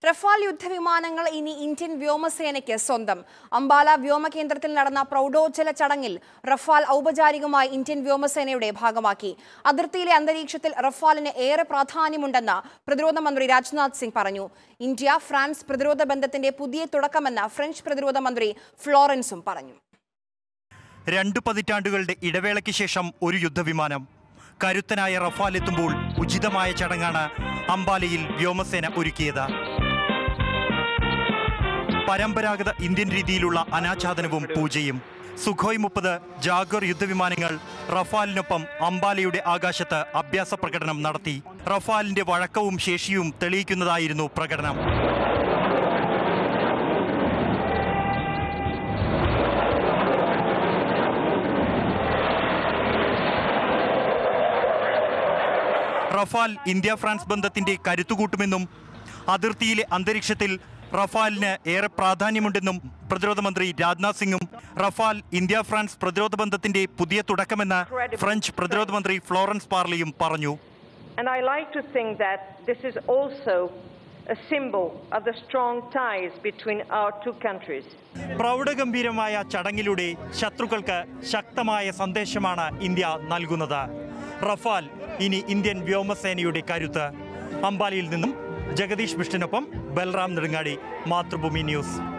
Rafale യുദ്ധവിമാനങ്ങൾ ഇനി Indian വ്യോമസേനയ്ക്ക് സ്വന്തം അംബാല വ്യോമകേന്ദ്രത്തിൽ നടന്ന പ്രൗഢോജ്ജല ചടങ്ങിൽ റഫാൽ ഔപചാരികമായി ഇന്ത്യൻ വ്യോമസേനയുടെ ഭാഗമാക്കി അതിർത്തിയിലെ അന്തരീക്ഷത്തിൽ റഫാലിന് ഏറെ പ്രാധാന്യമുണ്ടെന്ന് പ്രതിരോധ മന്ത്രി രാജ്നാഥ് സിംഗ് പറഞ്ഞു ഇന്ത്യ ഫ്രാൻസ് പ്രതിരോധ ബന്ധത്തിന്റെ പുതിയ തുടക്കമെന്ന് ഫ്രഞ്ച് പ്രതിരോധ മന്ത്രി ഫ്ലോറൻസും പറഞ്ഞു രണ്ടു പതിറ്റാണ്ടുകളുടെ ഇടവേളയ്ക്ക് ശേഷം ഒരു യുദ്ധവിമാനം കരുത്തനായ റഫാൽ എത്തുമ്പോൾ ഉചിതമായ ചടങ്ങാണ് അംബാലയിൽ വ്യോമസേന ഒരുക്കിയത് പരമ്പരാഗത ഇന്ത്യൻ രീതിയിലുള്ള അനാച്ഛാദനവും പൂജയും സുഖോയ് മുപ്പത് ജാഗർ യുദ്ധവിമാനങ്ങൾ റഫാലിനൊപ്പം അംബാലയുടെ ആകാശത്ത് അഭ്യാസ പ്രകടനം നടത്തി റഫാലിന്റെ വഴക്കവും ശേഷിയും തെളിയിക്കുന്നതായിരുന്നു പ്രകടനം റഫാൽ ഇന്ത്യ ഫ്രാൻസ് ബന്ധത്തിന്റെ കരുത്തുകൂട്ടുമെന്നും അതിർത്തിയിലെ അന്തരീക്ഷത്തിൽ റഫാലിന് ഏറെ പ്രാധാന്യമുണ്ടെന്നും പ്രതിരോധ മന്ത്രി രാജ്നാഥ് സിംഗും റഫാൽ ഇന്ത്യ ഫ്രാൻസ് പ്രതിരോധ ബന്ധത്തിന്റെ പുതിയ തുടക്കമെന്ന് ഫ്രഞ്ച് പ്രതിരോധ മന്ത്രി ഫ്ലോറൻസ് പാർലിയും പറഞ്ഞു And I like to think that this is also a symbol of the strong ties between our two countries. പ്രൗഢഗംഭീരമായ ചടങ്ങിലൂടെ ശത്രുക്കൾക്ക് ശക്തമായ സന്ദേശമാണ് ഇന്ത്യ നൽകുന്നത് റഫാൽ ഇനി ഇന്ത്യൻ വ്യോമസേനയുടെ കരുത്ത് അംബാലിയിൽ നിന്നും ജഗദീഷ് വിഷ്ണുനൊപ്പം ബൽറാം നെടുങ്ങാടി മാതൃഭൂമി ന്യൂസ്